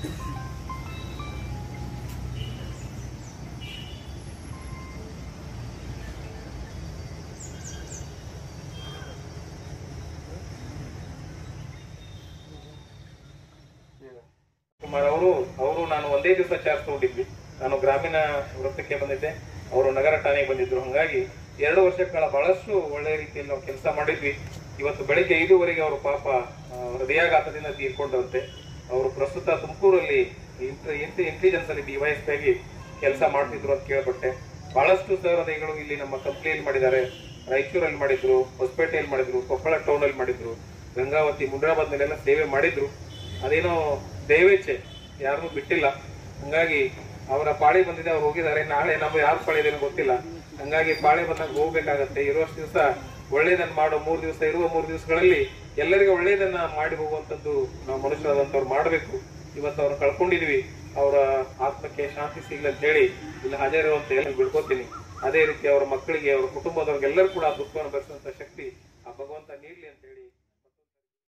ಕುಮಾರ್ ಅವರು ಅವರು ನಾನು ಒಂದೇ ದಿವಸ ಚಾರ್ಜ್ ತಗೊಂಡಿದ್ವಿ ನಾನು ಗ್ರಾಮೀಣ ವೃತ್ತಕ್ಕೆ ಬಂದಿದ್ದೆ ಅವರು ನಗರ ಠಾಣೆಗೆ ಬಂದಿದ್ರು ಹಂಗಾಗಿ ಎರಡು ವರ್ಷಗಳ ಬಹಳಷ್ಟು ಒಳ್ಳೆಯ ರೀತಿಯಲ್ಲಿ ನಾವು ಕೆಲಸ ಮಾಡಿದ್ವಿ ಇವತ್ತು ಬೆಳಿಗ್ಗೆ ಐದೂವರೆಗೆ ಅವರು ಪಾಪ ಆ, ಹೃದಯಾಘಾತದಿಂದ ತೀರ್ಕೊಂಡಂತೆ ಅವರು ಪ್ರಸ್ತುತ ತುಮಕೂರಲ್ಲಿ ಇಂಟೆಲಿಜೆನ್ಸ್ ಅಲ್ಲಿ ಡಿವೈಎಸ್ ಆಗಿ ಕೆಲಸ ಮಾಡ್ತಿದ್ರು ಅಂತ ಕೇಳ್ಪಟ್ಟೆ ಬಹಳಷ್ಟು ಸಹೃದಯಗಳು ಇಲ್ಲಿ ನಮ್ಮ ಕಂಪ್ನಿಯಲ್ಲಿ ಮಾಡಿದ್ದಾರೆ ರಾಯಚೂರಲ್ಲಿ ಮಾಡಿದ್ರು ಹೊಸಪೇಟೆಯಲ್ಲಿ ಮಾಡಿದ್ರು ಕೊಪ್ಪಳ ಟೌನ್ ಅಲ್ಲಿ ಮಾಡಿದ್ರು ಗಂಗಾವತಿ ಮುಂಡ್ರಾಬಾದ್ ಮೇಲೆಲ್ಲ ಸೇವೆ ಮಾಡಿದ್ರು ಅದೇನೋ ದಯವೇಚ್ಛೆ ಯಾರನ್ನೂ ಬಿಟ್ಟಿಲ್ಲ ಹಂಗಾಗಿ ಅವರ ಪಾಳಿ ಬಂದಿದೆ ಅವ್ರು ಹೋಗಿದ್ದಾರೆ ನಾಳೆ ನಮ್ಮ ಯಾರು ಪಾಳಿ ಇದೆ ಗೊತ್ತಿಲ್ಲ ಹಂಗಾಗಿ ಪಾಳಿ ಬಂದಾಗ ಹೋಗ್ಬೇಕಾಗತ್ತೆ ಇರುವಷ್ಟು ದಿವಸ ಒಳ್ಳೇದನ್ನ ಮಾಡೋ ಮೂರ್ ದಿವಸ ಇರುವ ಮೂರ್ ದಿವಸಗಳಲ್ಲಿ ಎಲ್ಲರಿಗೂ ಒಳ್ಳೇದನ್ನ ಮಾಡಿ ಹೋಗುವಂತದ್ದು ನಾವು ಮನುಷ್ಯರಾದಂತವ್ರು ಮಾಡಬೇಕು ಇವತ್ತು ಅವ್ರು ಕಳ್ಕೊಂಡಿದೀವಿ ಅವರ ಆತ್ಮಕ್ಕೆ ಶಾಂತಿ ಸಿಗ್ಲಿ ಅಂತ ಹೇಳಿ ಇಲ್ಲಿ ಹಾಜರಿರುವಂತ ಎಲ್ಲ ಬಿಡ್ಕೋತೀನಿ ಅದೇ ರೀತಿ ಅವರ ಮಕ್ಕಳಿಗೆ ಅವರ ಕುಟುಂಬದವ್ರಿಗೆಲ್ಲರೂ ಕೂಡ ಆ ದುಃಖವನ್ನು ಭರಿಸುವಂತ ಶಕ್ತಿ ಆ ಭಗವಂತ ನೀಡ್ಲಿ ಅಂತ ಹೇಳಿ